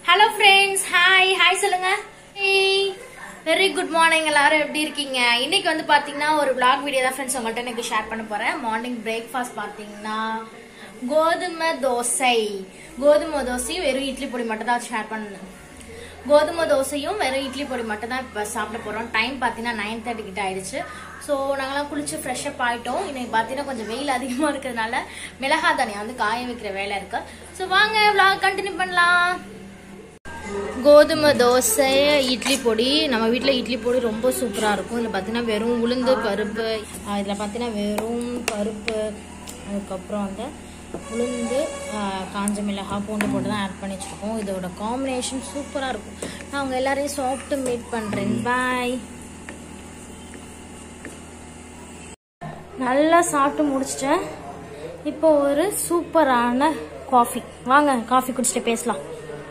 Hello friends hi hi சொல்லுங்க very good morning எல்லாரும் எப்படி இருக்கீங்க இன்னைக்கு வந்து பாத்தீங்கன்னா ஒரு vlog வீடியோ தான் ஃப்ரெண்ட்ஸ் உங்கள்கிட்ட எனக்கு ஷேர் பண்ண போறேன் மார்னிங் பிரேக்ஃபாஸ்ட் பாத்தீங்கன்னா கோதுமை தோசை கோதுமை தோசையும் வெறும் இட்லி பொடி மட்டும் தான் ஷேர் பண்ணேன் கோதுமை தோசையும் வெறும் இட்லி பொடி மட்டும் தான் இப்போ சாப்பிட போறோம் டைம் பார்த்தீங்கன்னா நைன் தேர்ட்டி கிட்ட ஆயிடுச்சு ஸோ நாங்களாம் குளிச்சு ஃப்ரெஷ் அப் ஆயிட்டோம் இன்னைக்கு பார்த்தீங்கன்னா கொஞ்சம் வெயில் அதிகமாக இருக்கிறதுனால மிளகா தனியா வந்து காய வைக்கிற வேலை இருக்கு ஸோ வாங்க vlog கண்டினியூ பண்ணலாம் கோதுமை தோசை இட்லி பொடி நம்ம வீட்டில் இட்லி பொடி ரொம்ப சூப்பராக இருக்கும் இதில் பார்த்தீங்கன்னா வெறும் உளுந்து பருப்பு ஆஹ் இதில் பார்த்தீங்கன்னா வெறும் பருப்பு அதுக்கப்புறம் வந்து உளுந்து ஆஹ் காஞ்ச மிளகாய் பூண்டு போட்டு தான் ஆட் பண்ணி வச்சுருக்கோம் இதோட காம்பினேஷன் சூப்பராக இருக்கும் நான் அவங்க எல்லாரையும் சாப்பிட்டு மீட் பண்ணுறேன் பாய் நல்லா சாப்பிட்டு முடிச்சிட்டேன் இப்போ ஒரு சூப்பரான காஃபி வாங்க காஃபி குடிச்சிட்டு பேசலாம்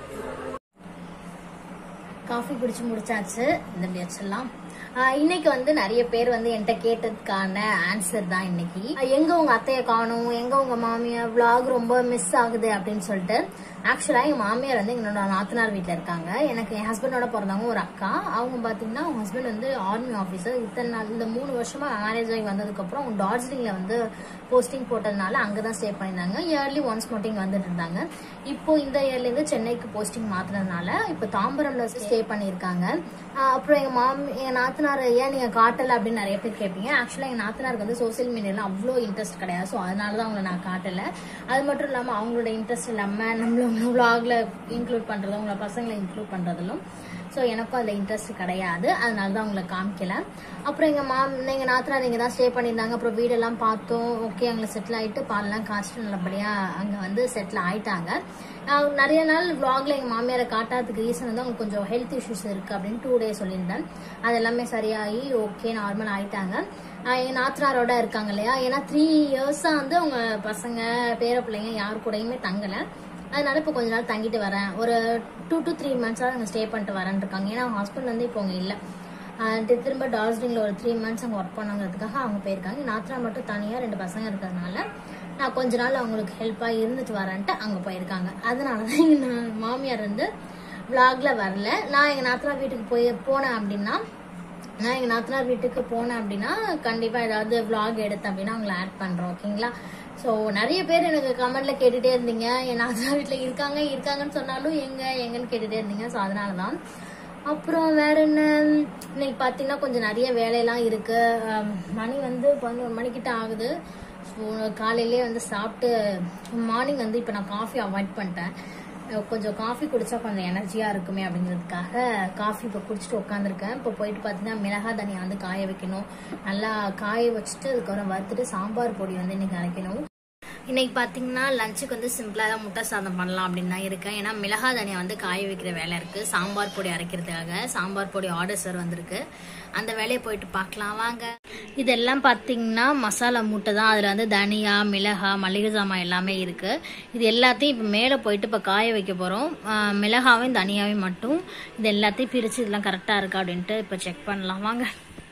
காஃபி குடிச்சு முடிச்சாச்சு இந்த இப்படி வச்சிடலாம் ஆஹ் இன்னைக்கு வந்து நிறைய பேர் வந்து என்கிட்ட கேட்டதுக்கான ஆன்சர் தான் இன்னைக்கு ஆஹ் எங்க உங்க அத்தைய காணும் எங்க உங்க மாமியார் vlog ரொம்ப மிஸ் ஆகுது அப்படின்னு சொல்லிட்டு ஆக்சுவலா எங்க மாமியார் வந்து என்னோட நாத்தனார் வீட்ல இருக்காங்க எனக்கு என் ஹஸ்பண்டோட பிறந்தவங்க ஒரு அக்கா அவங்க பாத்தீங்கன்னா அவங்க ஹஸ்பண்ட் வந்து ஆர்மி ஆஃபீஸர் இத்தனை நாள் இந்த மூணு வருஷமா மேரேஜ் ஆகி வந்ததுக்கு அப்புறம் அவங்க டார்ஜிலிங்ல வந்து போஸ்டிங் போட்டதுனால அங்கதான் ஸ்டே பண்ணியிருந்தாங்க இயர்லி ஒன்ஸ் மட்டும் வந்துட்டு இருந்தாங்க இப்போ இந்த இயர்ல இருந்து சென்னைக்கு போஸ்டிங் மாத்தினதுனால இப்போ தாம்பரம்ல ஸ்டே பண்ணியிருக்காங்க ஆஹ் அப்புறம் எங்க மாமி எங்க நாத்தனார் ஏன் நீங்க காட்டல அப்படின்னு நிறைய பேர் கேட்பீங்க ஆக்சுவலா எங்க நாத்தனாருக்கு வந்து சோசியல் மீடியால அவ்வளோ இன்ட்ரெஸ்ட் கிடையாது ஸோ அதனாலதான் அவங்கள நான் காட்டல அது மட்டும் இல்லாம அவங்களோட இன்ட்ரெஸ்ட் இல்லாம நம்மள vlogல இன்க்ளூட் பண்றதும் உங்களோட பசங்களை இன்க்ளூட் பண்றதிலும் ஸோ எனக்கும் அதில் இன்ட்ரெஸ்ட் கிடையாது அதனால தான் உங்களை காமிக்கல அப்புறம் எங்கள் மாம் எங்கள் நாத்தனார் இங்கே தான் ஸ்டே பண்ணியிருந்தாங்க அப்புறம் வீடெல்லாம் பார்த்தோம் ஓகே அங்கே செட்டில் ஆகிட்டு பாலெல்லாம் காய்ச்சிட்டு நல்லபடியாக அங்கே வந்து செட்டில் ஆயிட்டாங்க ஆஹ் நிறைய நாள் vlogல எங்கள் மாமியாரை காட்டாததுக்கு ரீசன் வந்து அவங்க கொஞ்சம் ஹெல்த் இஷ்யூஸ் இருக்குது அப்படின்னு டூ டே சொல்லியிருந்தேன் அது எல்லாமே சரியாகி ஓகே நார்மல் ஆயிட்டாங்க ஆஹ் என் நாத்தனாரோட இருக்காங்க இல்லையா ஏன்னா த்ரீ இயர்ஸாக வந்து அவங்க பசங்க பேர பிள்ளைங்க யார் கூடயுமே தங்கலை அதனால இப்போ கொஞ்ச நாள் தங்கிட்டு வரேன் ஒரு டூ டு த்ரீ மந்த்ஸாக அங்கே ஸ்டே பண்ணிட்டு வரேன் இருக்காங்க ஏன்னா அவங்க ஹஸ்பண்ட் வந்து இப்போ அவங்க இல்லை திரும்ப டார்ஜிலிங்கில் ஒரு த்ரீ மந்த்ஸ் அங்கே ஒர்க் பண்ணாங்கிறதுக்காக அவங்க போயிருக்காங்க நாத்ரா மட்டும் தனியாக ரெண்டு பசங்க இருக்கிறதுனால நான் கொஞ்ச நாள் அவங்களுக்கு ஹெல்ப்பாக இருந்துட்டு வரேன்ட்டு அங்கே போயிருக்காங்க அதனால தான் எங்கள் மாமியார் வந்து vlogல வரல நான் எங்கள் நாத்ரா வீட்டுக்கு போய் போனேன் அப்படின்னா நான் எங்கள் நாத்தனார் வீட்டுக்கு போனேன் அப்படின்னா கண்டிப்பாக ஏதாவது vlog எடுத்தேன் அப்படின்னா அவங்கள ஆட் பண்ணுறோம் ஓகேங்களா ஸோ நிறைய பேர் எனக்கு கமெண்ட்ல கேட்டுட்டே இருந்தீங்க என் நாத்தனார் வீட்டில் இருக்காங்க இருக்காங்கன்னு சொன்னாலும் எங்க எங்கன்னு கேட்டுட்டே இருந்தீங்க ஸோ அதனால தான் அப்புறம் வேற என்ன இன்னைக்கு பார்த்தீங்கன்னா கொஞ்சம் நிறைய வேலையெல்லாம் இருக்கு அம், மணி வந்து பதினோரு மணிக்கிட்ட ஆகுது ஸோ காலையிலே வந்து சாப்பிட்டு மார்னிங் வந்து இப்போ நான் காஃபி அவாய்ட் பண்ணிட்டேன் அஹ் கொஞ்சம் காஃபி குடிச்சா கொஞ்சம் எனர்ஜியா இருக்குமே அப்படிங்கிறதுக்காக காஃபி இப்போ குடிச்சிட்டு உட்காந்துருக்கேன் இப்போ போயிட்டு பார்த்தீங்கன்னா மிளகா தனியா வந்து காய வைக்கணும் நல்லா காய வச்சுட்டு அதுக்கப்புறம் வறுத்துட்டு சாம்பார் பொடி வந்து இன்னைக்கு அரைக்கணும் இன்னைக்கு பார்த்தீங்கன்னா லஞ்சுக்கு வந்து சிம்பிளாக தான் முட்டை சாதம் பண்ணலாம் அப்படின்னு தான் இருக்கேன் ஏன்னா மிளகா தனியா வந்து காய வைக்கிற வேலை இருக்கு சாம்பார் பொடி அரைக்கிறதுக்காக சாம்பார் பொடி ஆர்டர் சார் வந்திருக்கு அந்த வேலையை போயிட்டு பார்க்கலாம் வாங்க இதெல்லாம் பார்த்தீங்கன்னா மசாலா மூட்டை தான் அதில் வந்து தனியா மிளகா மளிகை ஜாமான் எல்லாமே இருக்கு இது எல்லாத்தையும் இப்போ மேலே போயிட்டு இப்போ காய வைக்க போகிறோம் மிளகாவையும் தனியாவையும் மட்டும் இது எல்லாத்தையும் பிரித்து இதெல்லாம் கரெக்டாக இருக்கா அப்படின்ட்டு இப்போ செக் பண்ணலாம் வாங்க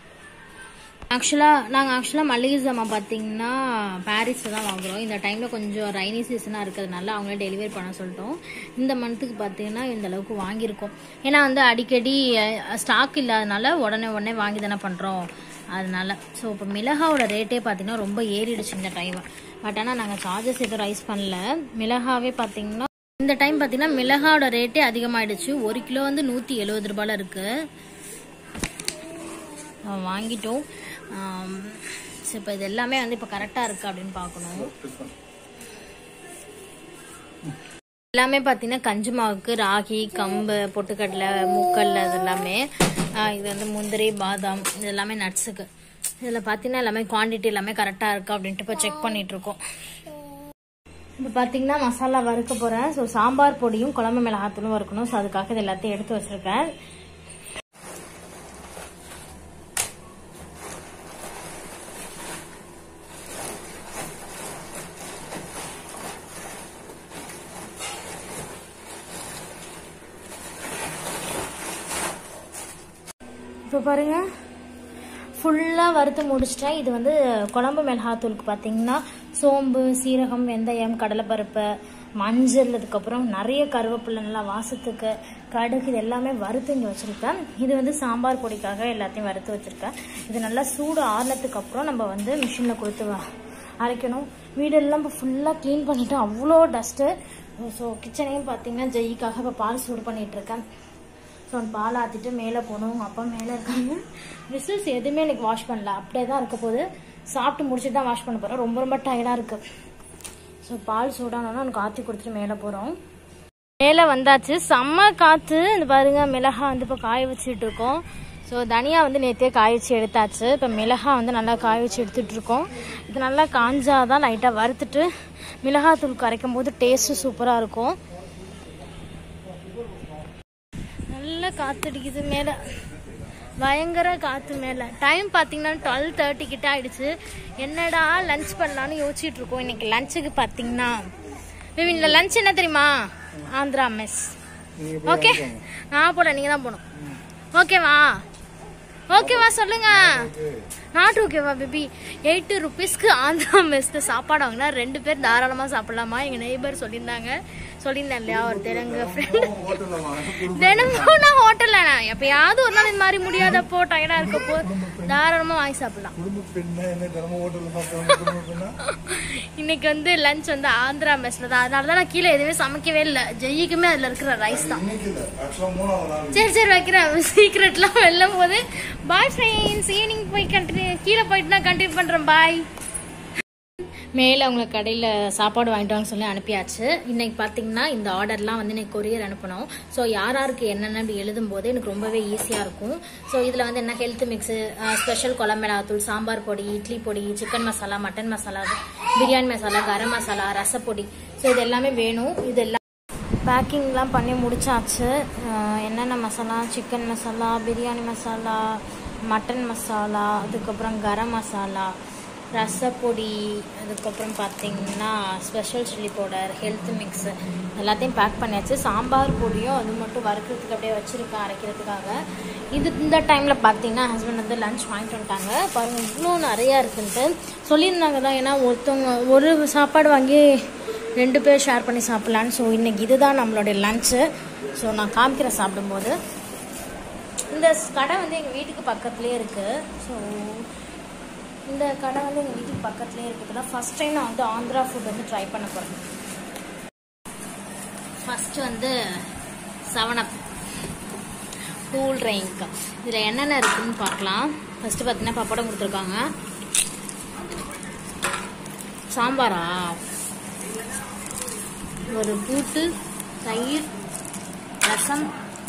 ஆக்சுவலாக நாங்கள் ஆக்சுவலாக மளிகை ஜாமான் பார்த்தீங்கன்னா பாரிஸில் தான் வாங்குறோம் இந்த டைமில் கொஞ்சம் ரைனி சீசனாக இருக்கிறதுனால அவங்களே டெலிவரி பண்ண சொல்லிட்டோம் இந்த மந்த்துக்கு பார்த்தீங்கன்னா இந்த அளவுக்கு வாங்கியிருக்கோம் ஏன்னா வந்து அடிக்கடி ஸ்டாக் இல்லாதனால உடனே உடனே வாங்கி தானே பண்ணுறோம் அதனால ஸோ இப்போ மிளகாவோட ரேட்டே பார்த்தீங்கன்னா ரொம்ப ஏறிடுச்சு இந்த டைம் பட் ஆனால் நாங்கள் சார்ஜஸ் எதுவும் ரைஸ் பண்ணல மிளகாவே பார்த்தீங்கன்னா இந்த டைம் பார்த்தீங்கன்னா மிளகாவோட ரேட்டே அதிகமாயிடுச்சு ஒரு கிலோ வந்து நூற்றி எழுபது ரூபாயில் இருக்குது அஹ் வாங்கிட்டோம் ஸோ இப்போ இது எல்லாமே வந்து இப்போ கரெக்டாக இருக்கு அப்படின்னு பார்க்கணும் எல்லாமே பார்த்தீங்கன்னா கஞ்சி மாவுக்கு ராகி கம்பு பொட்டுக்கடலை மூக்கல்ல இது எல்லாமே ஆஹ் இது வந்து முந்திரி பாதாம் இது எல்லாமே நட்ஸுக்கு இதில் பார்த்தீங்கன்னா எல்லாமே குவான்டிட்டி எல்லாமே கரெக்டாக இருக்கு அப்படின்ட்டு இப்போ செக் பண்ணிட்டு இருக்கோம் இப்போ பார்த்தீங்கன்னா மசாலா வறுக்க போகிறேன் ஸோ சாம்பார் பொடியும் குழம்பு மிளகாத்தூளும் வறுக்கணும் ஸோ அதுக்காக இது எல்லாத்தையும் எடுத்து வச்சிருக்கேன் இப்போ பாருங்க ஃபுல்லாக வறுத்து முடிச்சிட்டேன் இது வந்து குழம்பு மிளகாத்தூளுக்கு பார்த்தீங்கன்னா சோம்பு சீரகம் வெந்தயம் கடலைப்பருப்பு மஞ்சள் அதுக்கப்புறம் நிறைய கருவேப்பிலை நல்லா வாசத்துக்கு கடுகு இது எல்லாமே வறுத்து இங்கே வச்சுருக்கேன் இது வந்து சாம்பார் பொடிக்காக எல்லாத்தையும் வறுத்து வச்சுருக்கேன் இது நல்லா சூடு ஆறுனதுக்கு அப்புறம் நம்ம வந்து மிஷினில் கொடுத்து வ- அரைக்கணும் வீடெல்லாம் இப்போ ஃபுல்லாக க்ளீன் பண்ணிவிட்டு அவ்வளோ டஸ்ட்டு ஸோ கிச்சனையும் பார்த்தீங்கன்னா ஜெய்க்காக இப்போ பால் சூடு பண்ணிட்டு இருக்கேன் ஸோ பால் ஆற்றிட்டு மேலே போகணும் உங்கள் அப்பா மேலே இருக்காங்க விசில்ஸ் எதுவுமே எனக்கு வாஷ் பண்ணல அப்படியே தான் இருக்க போது சாப்பிட்டு முடிச்சுட்டு தான் வாஷ் பண்ண போகிறேன் ரொம்ப ரொம்ப டயர்டாக இருக்குது ஸோ பால் சூடானோன்னா எனக்கு ஆற்றி கொடுத்துட்டு மேலே போகிறோம் மேலே வந்தாச்சு செம்ம காற்று இந்த பாருங்க மிளகா வந்து இப்போ காய வச்சுட்டு இருக்கோம் ஸோ தனியா வந்து நேற்றே காய வச்சு எடுத்தாச்சு இப்போ மிளகா வந்து நல்லா காய வச்சு எடுத்துட்டு இருக்கோம் இது நல்லா காஞ்சாதான் லைட்டாக வறுத்துட்டு மிளகாத்தூள் கரைக்கும் போது டேஸ்ட்டு சூப்பராக இருக்கும் நல்ல காத்தடிக்குது மேலே பயங்கர காற்று மேலே டைம் பார்த்தீங்கன்னா டுவெல் தேர்ட்டி கிட்ட ஆயிடுச்சு என்னடா லஞ்ச் பண்ணலான்னு யோசிச்சுட்டு இருக்கோம் இன்னைக்கு லஞ்சுக்கு பார்த்தீங்கன்னா இந்த லஞ்ச் என்ன தெரியுமா ஆந்திரா மெஸ் ஓகே நான் போல நீங்கள் தான் போகணும் ஓகேவா ஓகேவா சொல்லுங்க நாட் ஓகேவா பேபி எயிட்டி ருபீஸ்க்கு ஆந்திரா மெஸ்க்கு சாப்பாடு வாங்கினா ரெண்டு பேர் தாராளமாக சாப்பிடலாமா எங்கள் நெய்பர் சொல்லியிருந்தாங்க சொல்லியிருந்தேன் இல்லையா ஒரு தெலுங்கு ஃப்ரெண்டு தினமும் நான் ஹோட்டல்ல நான் எப்பயாவது ஒரு நாள் இந்த மாதிரி முடியாதப்போ டயர்டா இருக்கப்போ தாராளமா வாங்கி சாப்பிடலாம் குடும்ப பெண்ணா என்ன தினமும் ஹோட்டல்ல சாப்பிடுவாங்க குடும்ப பெண்ணா இன்னைக்கு வந்து லஞ்ச் வந்து ஆந்திரா மெஸ்ல தான் அதனால தான் நான் கீழே எதுவுமே சமைக்கவே இல்லை ஜெய்யுக்குமே அதுல இருக்கிற ரைஸ் தான் இன்னைக்கு இல்ல ஆக்சுவலா மூணாவது நாள் சரி சரி வைக்கிறேன் சீக்ரெட்லாம் வெல்லும் போது பாய் ஃப்ரெண்ட்ஸ் ஈவினிங் போய் கண்டினியூ கீழே போயிட்டு நான் கண்டினியூ பண்றேன் பாய் மேலே அவங்க கடையில் சாப்பாடு வாங்கிட்டு வாங்க சொல்லி அனுப்பியாச்சு இன்னைக்கு பார்த்தீங்கன்னா இந்த ஆர்டர்லாம் வந்து எனக்கு கொரியர் அனுப்பணும் ஸோ யார் யாருக்கு என்னென்னு எழுதும் போது எனக்கு ரொம்பவே ஈஸியாக இருக்கும் ஸோ இதில் வந்து என்ன ஹெல்த் மிக்ஸு ஸ்பெஷல் குழம்பு சாம்பார் பொடி இட்லி பொடி சிக்கன் மசாலா மட்டன் மசாலா பிரியாணி மசாலா கரம் மசாலா ரசப்பொடி ஸோ இது எல்லாமே வேணும் இது எல்லாம் பேக்கிங்லாம் பண்ணி முடிச்சாச்சு அஹ் என்னென்ன மசாலா சிக்கன் மசாலா பிரியாணி மசாலா மட்டன் மசாலா அதுக்கப்புறம் கரம் மசாலா ரசப்பொடி அதுக்கப்புறம் பார்த்தீங்கன்னா special chilli powder health mix எல்லாத்தையும் பேக் பண்ணியாச்சு சாம்பார் பொடியும் அது மட்டும் வறுக்கிறதுக்கு அப்படியே வச்சுருக்கேன் அரைக்கிறதுக்காக இது இந்த டைமில் பார்த்தீங்கன்னா ஹஸ்பண்ட் வந்து லஞ்ச் வாங்கிட்டு வந்துட்டாங்க பாருங்கள் இவ்வளோ நிறையா இருக்குன்ட்டு சொல்லியிருந்தாங்க தான் ஏன்னா ஒருத்தவங்க ஒரு சாப்பாடு வாங்கி ரெண்டு பேர் ஷேர் பண்ணி சாப்பிட்லான்னு ஸோ இன்னைக்கு இதுதான் நம்மளுடைய லஞ்சு ஸோ நான் காமிக்கிறேன் சாப்பிடும்போது இந்த கடை வந்து எங்கள் வீட்டுக்கு பக்கத்துலேயே இருக்குது ஸோ இந்த கடை வந்து எங்கள் வீட்டுக்கு பக்கத்துலேயே இருக்குது தான் ஃபஸ்ட் டைம் நான் வந்து ஆந்திரா ஃபுட் வந்து ட்ரை பண்ண போகிறேன் ஃபஸ்ட்டு வந்து செவன் அப் கூல் ட்ரிங்க் இதில் என்னென்ன இருக்குன்னு பார்க்கலாம் ஃபஸ்ட்டு பார்த்தீங்கன்னா பப்படம் கொடுத்துருக்காங்க சாம்பாரா ஒரு கூட்டு தயிர் ரசம்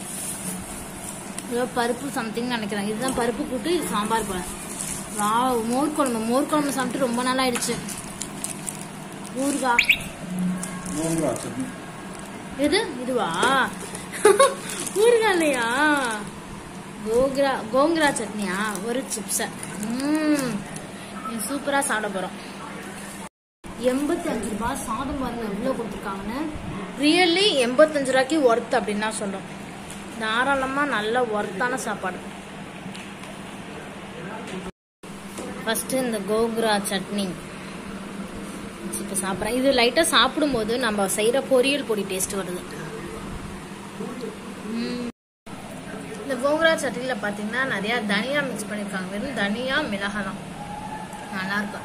ஏதோ பருப்பு சம்திங் நினைக்கிறேன் இதுதான் பருப்பு கூட்டு இது சாம்பார் போல வா மோர் குழம்பு மோர் குழம்பு சாப்பிட்டு ரொம்ப நாள் ஆயிடுச்சு ஊறுகாய் மூங்கரா சட்னி எது இதுவா ஊறுகாய் இல்லையா கோகுரா கோங்குரா சட்னியா ஒரு சிப்ஸ ம் சூப்பரா சாப்பிட போறோம் எண்பத்தி அஞ்சு ரூபாய் சாதம் பாருங்க எவ்வளோ கொடுத்துருக்காங்கன்னு ரியல்லி எண்பத்தஞ்சு ரூபாய்க்கு ஒர்த் அப்படின்னு தான் சொல்றோம் தாராளமா நல்ல ஒர்த்தான சாப்பாடு ஃபர்ஸ்ட் இந்த கோகுரா சட்னி இப்போ சாப்பிட்றேன் இது லைட்டாக சாப்பிடும்போது நம்ம செய்கிற பொரியல் பொடி டேஸ்ட் வருது ம். இந்த கோங்குரா சட்னியில் பார்த்தீங்கன்னா நிறையா தனியா மிக்ஸ் பண்ணியிருக்காங்க வெறும் தனியா மிளகா தான் நல்லா இருக்கும்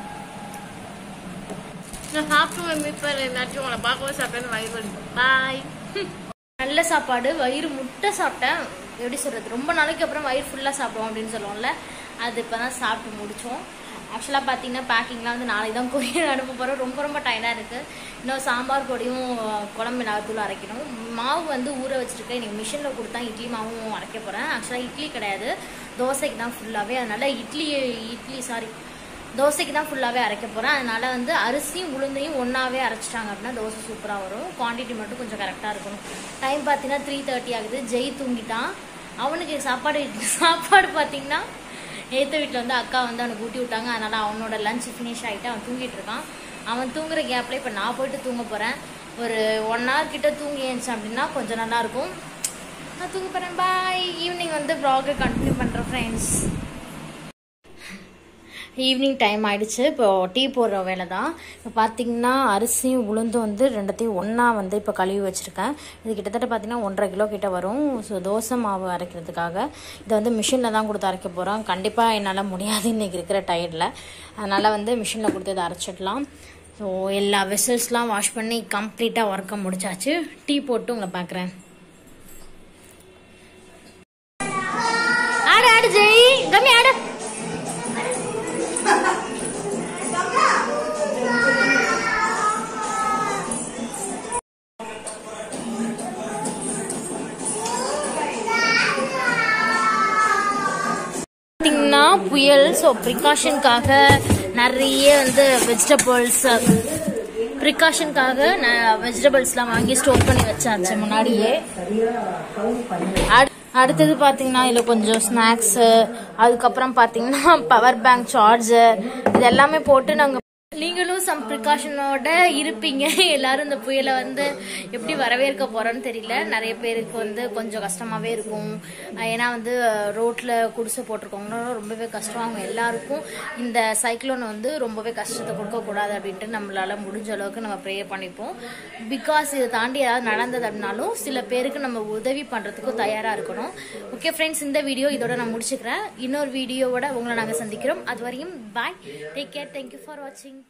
நான் சாப்பிட்டு மீட்பேன் எல்லாத்தையும் உங்களை பார்க்கவே சாப்பிட்டேன்னு வயிறு வலிக்கும் பாய் நல்ல சாப்பாடு வயிறு முட்டை சாப்பிட்டேன் எப்படி சொல்றது ரொம்ப நாளைக்கு அப்புறம் வயிறு ஃபுல்லாக சாப்பிடுவோம் அப்படின்னு சொல்லுவோம்ல அது இப்போ தான் சாப்பிட்டு முடித்தோம் ஆக்சுவலாக பார்த்தீங்கன்னா பேக்கிங்லாம் வந்து நாளைக்கு தான் கொரியர் அனுப்ப போகிறோம் ரொம்ப ரொம்ப டயர்டாக இருக்குது இன்னும் சாம்பார் பொடியும் குழம்பு மிளகாத்தூள் அரைக்கணும் மாவு வந்து ஊற வச்சிருக்கேன் இன்னைக்கு மிஷினில் கொடுத்தா இட்லி மாவும் அரைக்க போகிறேன் ஆக்சுவலாக இட்லி கிடையாது தோசைக்கு தான் ஃபுல்லாகவே அதனால இட்லி இட்லி சாரி தோசைக்கு தான் ஃபுல்லாகவே அரைக்க போகிறேன் அதனால வந்து அரிசியும் உளுந்தையும் ஒன்றாவே அரைச்சிட்டாங்க அப்படின்னா தோசை சூப்பராக வரும் குவான்டிட்டி மட்டும் கொஞ்சம் கரெக்டாக இருக்கணும் டைம் பார்த்தீங்கன்னா த்ரீ தேர்ட்டி ஆகுது ஜெய் தூங்கிட்டான் அவனுக்கு சாப்பாடு சாப்பாடு பார்த்தீங்கன்னா ஏத்த வீட்டில் வந்து அக்கா வந்து அவனுக்கு ஊட்டி விட்டாங்க அதனால அவனோட லஞ்ச் ஃபினிஷ் ஆகிட்டு அவன் தூங்கிட்டு இருக்கான் அவன் தூங்குற கேப்ல இப்போ நான் போயிட்டு தூங்க போகிறேன் ஒரு ஒன் ஹவர் கிட்ட தூங்கி ஏந்துச்சு அப்படின்னா கொஞ்சம் நல்லா இருக்கும் நான் தூங்க போகிறேன் பாய் ஈவினிங் வந்து ப்ளாகை கண்டினியூ பண்ணுறேன் ஃப்ரெண்ட்ஸ் ஈவினிங் டைம் ஆயிடுச்சு இப்போ டீ போடுற வேலை தான் இப்போ பார்த்தீங்கன்னா அரிசியும் உளுந்தும் வந்து ரெண்டத்தையும் ஒன்றா வந்து இப்போ கழுவி வச்சுருக்கேன் இது கிட்டத்தட்ட பார்த்தீங்கன்னா ஒன்றரை கிலோ கிட்ட வரும் ஸோ தோசை மாவு அரைக்கிறதுக்காக இதை வந்து மிஷினில் தான் கொடுத்து அரைக்க போகிறோம் கண்டிப்பாக என்னால் முடியாது இன்றைக்கி இருக்கிற டயர்டில் அதனால் வந்து மிஷினில் கொடுத்து இதை அரைச்சிடலாம் ஸோ எல்லா வெசல்ஸ்லாம் வாஷ் பண்ணி கம்ப்ளீட்டாக ஒர்க்கை முடிச்சாச்சு டீ போட்டு உங்களை பார்க்குறேன் ஆடு ஆடு ஜெய் கம்மி ஆடு பார்த்தீங்கன்னா புயல் ஸோ ப்ரிகாஷனுக்காக நிறைய வந்து வெஜிடபிள்ஸ் ப்ரிகாஷனுக்காக வெஜிடபிள்ஸ்லாம் வாங்கி ஸ்டோர் பண்ணி வச்சாச்சு முன்னாடியே அடு- அடுத்தது பார்த்தீங்கன்னா இதில் கொஞ்சம் ஸ்நாக்ஸு அதுக்கப்புறம் பார்த்தீங்கன்னா பவர் பேங்க் சார்ஜர் இது எல்லாமே போட்டு நாங்கள் நீங்களும் சம் ப்ரிகாஷனோட இருப்பீங்க எல்லாரும் இந்த புயலை வந்து எப்படி வரவேற்க போறோன்னு தெரியல நிறைய பேருக்கு வந்து கொஞ்சம் கஷ்டமாவே இருக்கும் அஹ் ஏன்னா வந்து ரோட்ல குடிசை போட்டிருக்கவங்க ரொம்பவே கஷ்டம் அவங்க எல்லாருக்கும் இந்த சைக்ளோன் வந்து ரொம்பவே கஷ்டத்தை கொடுக்க கூடாது அப்படின்ட்டு நம்மளால முடிஞ்ச அளவுக்கு நம்ம ப்ரே பண்ணிப்போம் பிகாஸ் இதை தாண்டி ஏதாவது நடந்தது அப்படின்னாலும் சில பேருக்கு நம்ம உதவி பண்றதுக்கும் தயாரா இருக்கணும் ஓகே ஃப்ரெண்ட்ஸ் இந்த வீடியோ இதோட நான் முடிச்சுக்கிறேன் இன்னொரு வீடியோவோட உங்களை நாங்கள் சந்திக்கிறோம் அது வரையும் bye take care thank you for வாட்சிங்